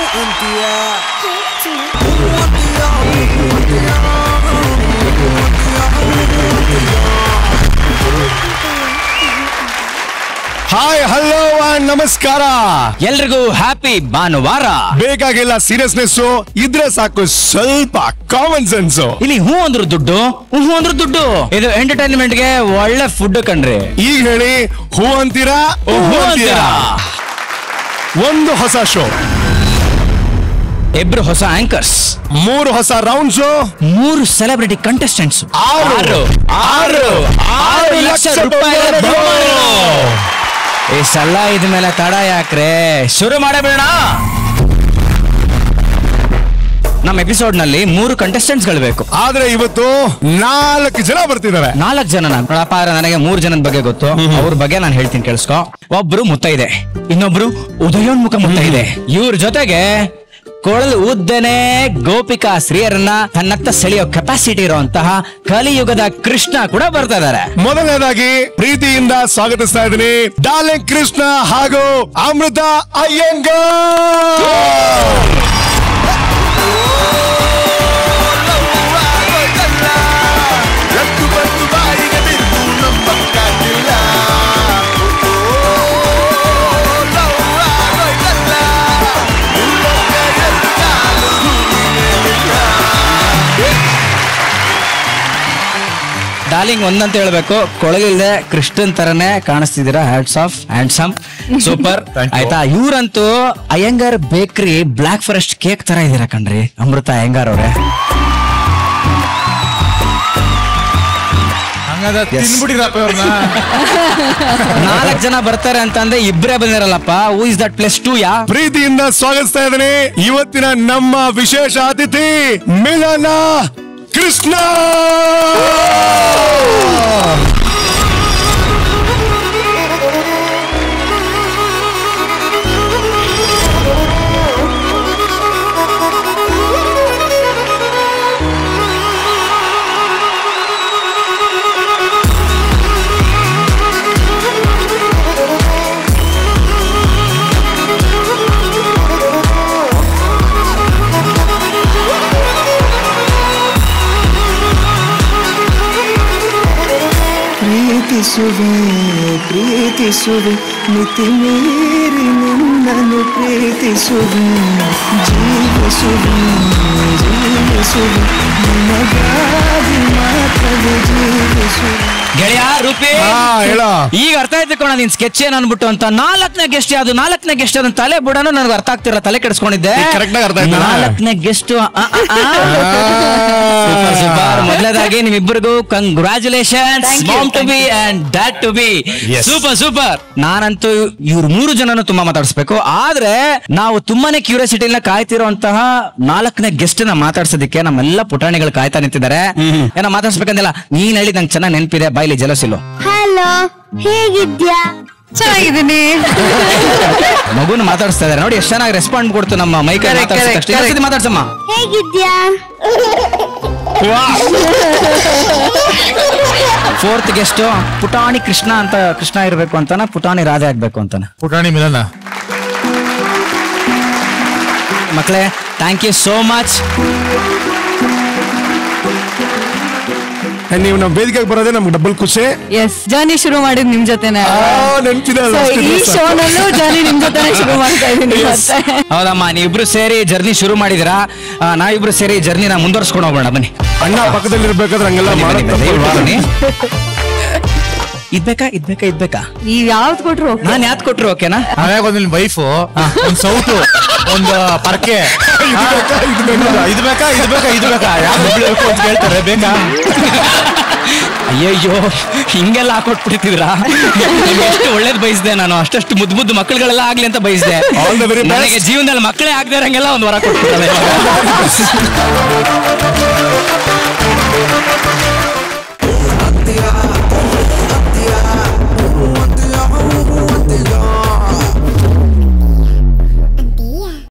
Hi hello ನಮಸ್ಕಾರ ಎಲ್ರಿಗೂ happy ಭಾನುವಾರ ಬೇಕಾಗಿಲ್ಲ ಸೀರಿಯಸ್ನೆಸ್ ಇದ್ರೆ ಸಾಕು ಸ್ವಲ್ಪ ಕಾಮನ್ ಸೆನ್ಸ್ ಇಲ್ಲಿ ಹೂ ಅಂದ್ರು ದುಡ್ಡು ಹೂ ಅಂದ್ರು ದುಡ್ಡು ಇದು ಎಂಟರ್ಟೈನ್ಮೆಂಟ್ ಗೆ ಒಳ್ಳೆ ಫುಡ್ ಕಣ್ರಿ ಈಗ ಹೇಳಿ ಹೂ ಅಂತೀರಾ ಹೂ ಅಂತೀರಾ ಒಂದು ಹೊಸ ಶೋ ಇಬ್ರು ಹೊಸ ಆಂಕರ್ಸ್ ಮೂರು ಹೊಸ ರೌಂಡ್ಸ್ ಮೂರು ಸೆಲೆಬ್ರಿಟಿ ಕಂಟೆಸ್ಟೆಂಟ್ಸ್ ಆರು. ಆರು ಆರು ಲಕ್ಷ ರೂಪಾಯಿ ಈ ಸಲ ಇದ್ಮೇಲೆ ತಡ ಯಾಕ್ರೆ ಶುರು ಮಾಡಬೇಡ ನಮ್ಮ ಎಪಿಸೋಡ್ ನಲ್ಲಿ ಮೂರು ಕಂಟೆಸ್ಟೆಂಟ್ಸ್ ಗಳು ಬೇಕು ಆದ್ರೆ ಇವತ್ತು ನಾಲ್ಕು ಜನ ಬರ್ತಿದ್ದಾರೆ ನಾಲ್ಕು ಜನ ನಾನು ಪ್ರಪಾರ ನನಗೆ ಮೂರು ಜನದ ಬಗ್ಗೆ ಗೊತ್ತು ಅವ್ರ ಬಗ್ಗೆ ನಾನು ಹೇಳ್ತೀನಿ ಕೇಳಿಸ್ಕೊ ಒಬ್ರು ಮುತ್ತೈದೆ ಇನ್ನೊಬ್ರು ಉದಯೋನ್ಮುಖ ಮುತ್ತೈದೆ ಇವ್ರ ಜೊತೆಗೆ ಕೊಳಲು ಉದ್ದನೆ ಗೋಪಿಕಾ ಸ್ತ್ರೀಯರನ್ನ ತನ್ನತ್ತ ಸೆಳೆಯೋ ಕೆಪಾಸಿಟಿ ಇರುವಂತಹ ಕಲಿಯುಗದ ಕೃಷ್ಣ ಕೂಡ ಬರ್ತಾ ಇದಾರೆ ಮೊದಲನೇದಾಗಿ ಪ್ರೀತಿಯಿಂದ ಸ್ವಾಗತಿಸ್ತಾ ಇದ್ದೀನಿ ಡಾರ್ಲಿಂಗ್ ಕೃಷ್ಣ ಹಾಗೂ ಅಮೃತ ಅಯ್ಯಂಗಾರ್ ಡಾರ್ಲಿಂಗ್ ಒಂದಂತ ಹೇಳ್ಬೇಕು ಕೊಳಲಿಲ್ದೆ ಕೃಷ್ಣನ್ ತರನೇ ಕಾಣಿಸ್ತಿದ್ದೀರಾ ಹ್ಯಾಟ್ಸ್ ಆಫ್ ಹ್ಯಾಂಡ್ಸಮ್ ಸೂಪರ್ ಆಯ್ತಾ ಇವ್ರಂತೂ ಅಯ್ಯಂಗಾರ್ ಬೇಕ್ರಿ ಬ್ಲಾಕ್ ಫಾರೆಸ್ಟ್ ಕೇಕ್ ತರ ಇದೀರಾ ಕಣ್ರಿ ಅಮೃತ ಅಯ್ಯಂಗಾರ್ ಅವ್ರೆ ಹಂಗಾದ್ರೆ ತಿನ್ಬಿಟ್ಟಿರಪ್ಪ ಅವ್ರನ್ನ ನಾಲ್ಕು ಜನ ಬರ್ತಾರೆ ಅಂತಂದ್ರೆ ಇಬ್ಬರೇ ಬಂದಿರಲ್ಲಪ್ಪ who is that plus two ಯಾ ಪ್ರೀತಿಯಿಂದ ಸ್ವಾಗತಿಸ್ತಾ ಇದ್ದೀನಿ ಇವತ್ತಿನ ನಮ್ಮ ವಿಶೇಷ ಅತಿಥಿ ಮಿಲನ ಕೃಷ್ಣ ಪ್ರೀತಿಸುವೆ ಪ್ರೀತಿಸುವೆ ಮಿತಿ ಮೀರಿ ನಿನ್ನನ್ನು ಪ್ರೀತಿಸುವೆ ಜೀವಿಸುವೆ ಜೀವಿಸುವೆ ನಿನಗಾಗಿ ಮಾತ್ರವೇ ಜೀವಿಸುವೆ ಗೆಳೆಯ ರೂಪಿ ಹಾ, ಹೇಳ. ಈಗ ಅರ್ಥ ಆಯ್ತು ಕಣ ನೀನ್ ಸ್ಕೆಚ್ ಏನ್ ಅನ್ಬಿಟ್ಟು ಅಂತ ನಾಲ್ಕನೇ ಗೆಸ್ಟ್ ಯಾವ್ದು ನಾಲ್ಕನೇ ಗೆಸ್ಟ್ ಅದನ್ನ ತಲೆ ಬಿಡೋನು ನನಗೆ ಅರ್ಥ ಆಗ್ತಿರ ತಲೆ ಕೆಡಿಸ್ಕೊಂಡಿದ್ದೆ ಈಗ correct ಆಗಿ ಅರ್ಥ ಆಯ್ತಾ? ನಾಲ್ಕನೇ ಗೆಸ್ಟ್ ಮೊದಲದಾಗಿ ನಿಮ್ಮಿಬ್ಬರಿಗೂ congratulation mom to be and dad to be Yes. Super super ನಾನಂತೂ ಇವ್ರ ಮೂರು ಜನನು ತುಂಬಾ ಮಾತಾಡಿಸ್ಬೇಕು ಆದ್ರೆ ನಾವು ತುಂಬಾನೇ ಕ್ಯೂರಿಯಾಸಿಟಿನ ಕಾಯ್ತಿರುವಂತಹ ನಾಲ್ಕನೇ ಗೆಸ್ಟ್ ನ ಮಾತಾಡ್ಸೋದಕ್ಕೆ ನಮ್ಮೆಲ್ಲ ಪುಟಾಣಿಗಳು ಕಾಯ್ತಾ ನಿಂತಿದ್ದಾರೆ ಏನೋ ಮಾತಾಡ್ಸ್ಬೇಕಂದಿಲ್ಲ ನೀನ್ ಹೇಳಿ ನಂಗೆ ಚೆನ್ನಾಗಿ ನೆನಪಿದೆ ಬಾಯ್ಲಿ ಜಲಸಿಲು ಹಲೋ ಹೇಗಿದ್ಯಾ ಚೆನ್ನಾಗಿದ್ದೀನಿ ಮಗುನ ಮಾತಾಡಿಸ್ತಾ ಇದಾರೆ ನೋಡಿ ಎಷ್ಟು ಚೆನ್ನಾಗಿ ರೆಸ್ಪಾಂಡ್ ಕೊಡ್ತು ನಮ್ಮ ಮೈಕ್ Correct, correct, correct. ಮಾತಾಡ್ಸಮ್ಮ ಹೇಗಿದ್ಯಾ ಫೋರ್ತ್ ಗೆಸ್ಟ್ ಪುಟಾಣಿ ಕೃಷ್ಣ ಅಂತ ಕೃಷ್ಣ ಇರ್ಬೇಕು ಅಂತಾನ ಪುಟಾಣಿ ರಾಧೆ ಆಗ್ಬೇಕು ಅಂತಾನ ಪುಟಾಣಿ ಮಿಲನ ಮಕ್ಕಳೇ ಥ್ಯಾಂಕ್ ಯು ಸೋ ಮಚ್ ನೀವು ನಮ್ಮ ವೇದಿಕೆಗೆ ಬರೋದೇ ನಮ್ಗೆ ಡಬಲ್ ಖುಷಿ ಎಸ್ ಜರ್ನಿ ಶುರು ಮಾಡಿದ್ ನಿಮ್ ಜೊತೆನೆ ಆ, ನೆನ್ಪಿದೆ ಅಲ್ಲ, So, ಅಷ್ಟು ಈ ದಿವ್ಸ. ಶೋನಲ್ಲೂ ಜರ್ನಿ ನಿಮ್ ಜೊತೆನೆ ಶುರು ಮಾಡ್ತಾ ಇದೀನಿ ಮತ್ತೆ ಹೌದಮ್ಮ ನೀವಿಬ್ರು ಸೇರಿ ಜರ್ನಿ ಶುರು ಮಾಡಿದಿರಾ ಆ, ನಾವಿಬ್ರು ಸೇರಿ ಜರ್ನಿನ ಮುಂದುವರ್ಸ್ಕೊಂಡು ಹೋಗೋಣ ಬನ್ನಿ ಅಣ್ಣ ಪಕ್ಕದಲ್ಲಿ ಇರ್ಬೇಕಾದ್ರೆ ಹಂಗೆಲ್ಲ ಬನ್ನಿ, ಮಾಡೋದ್ ಬನ್ನಿ, ತಪ್ಪಲ್ವಾ? ಬನ್ನಿ. ಇದ್ಬೇಕಾ ಇದ್ಬೇಕಾ ಇದ್ಬೇಕಾ ನೀವ್ ಯಾವ್ದು ಕೊಟ್ರು okay. ನಾನ್ ಯಾತ್ ಕೊಟ್ರು ಓಕೆನಾ ಆಮ್ಯಾಗ ಒಂದ್ ವೈಫು ಒಂದ್ ಸೌಟು ಒಂದು ಪರ್ಕೆ ಇದು ಬೇಕಾ, ಇದು ಬೇಕಾ? ಇದು ಬೇಕಾ ಇದು ಬೇಕಾ ಇದು ಬೇಕಾ ಯಾವ್ದು ಬೇಕು ಅಂತ ಕೇಳ್ತಾರೆ ಬೇಕಾ ಅಯ್ಯಯ್ಯೋ ಹಿಂಗೆಲ್ಲ ಹಾಕೊಟ್ಬಿಡ್ತಿದ್ರಾ ಎಷ್ಟು ಒಳ್ಳೇದ್ ಬಯಸ್ದೆ ನಾನು ಅಷ್ಟಷ್ಟು ಮುದ್ದು ಮುದ್ದು ಮಕ್ಕಳುಗಳೆಲ್ಲ ಆಗ್ಲಿ ಅಂತ ಬಯಸ್ದೆ All the very best. ನನಗೆ ಜೀವನದಲ್ಲಿ ಮಕ್ಕಳೇ ಆಗದೆ ಇರಂಗೆಲ್ಲ ಒಂದು ವರ ಕೊಟ್ಬಿಟ್ಟಲ್ಲ ಇವಾಗ.